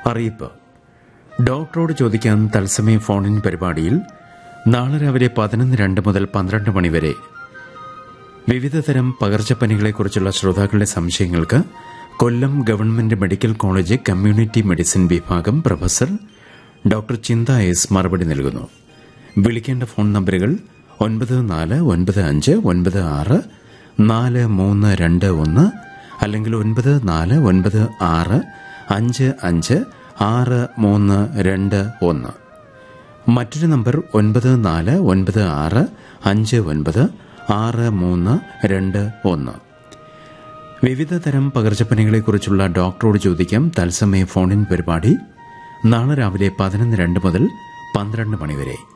അറിയിപ്പ് ഡോക്ടറോട് ചോദിക്കാൻ തത്സമയ ഫോണിൻ പരിപാടിയിൽ നാളെ രാവിലെ പതിനൊന്ന് രണ്ട് മുതൽ പന്ത്രണ്ട് മണിവരെ വിവിധതരം പകർച്ചപ്പനികളെക്കുറിച്ചുള്ള ശ്രോതാക്കളുടെ സംശയങ്ങൾക്ക് Kollam government medical college community medicine വിഭാഗം പ്രൊഫസർ ഡോക്ടർ ചിന്ത എസ് മറുപടി നൽകുന്നു വിളിക്കേണ്ട ഫോൺ നമ്പറുകൾ ഒൻപത് നാല് ഒൻപത് അഞ്ച് ഒൻപത് ആറ് നാല് മൂന്ന് രണ്ട് ഒന്ന് അല്ലെങ്കിൽ ഒൻപത് നാല് ഒൻപത് ആറ് അഞ്ച് അഞ്ച് ആറ് മൂന്ന് രണ്ട് ഒന്ന് മറ്റൊരു നമ്പർ ഒൻപത് നാല് ഒൻപത് ആറ് അഞ്ച് ഒൻപത് ആറ് മൂന്ന് രണ്ട് ഒന്ന് വിവിധ തരം പകർച്ചപ്പനികളെക്കുറിച്ചുള്ള ഡോക്ടറോട് ചോദിക്കാം തത്സമയ ഫോണിൻ പരിപാടി നാളെ രാവിലെ പതിനൊന്ന് രണ്ട് മുതൽ പന്ത്രണ്ട് മണിവരെ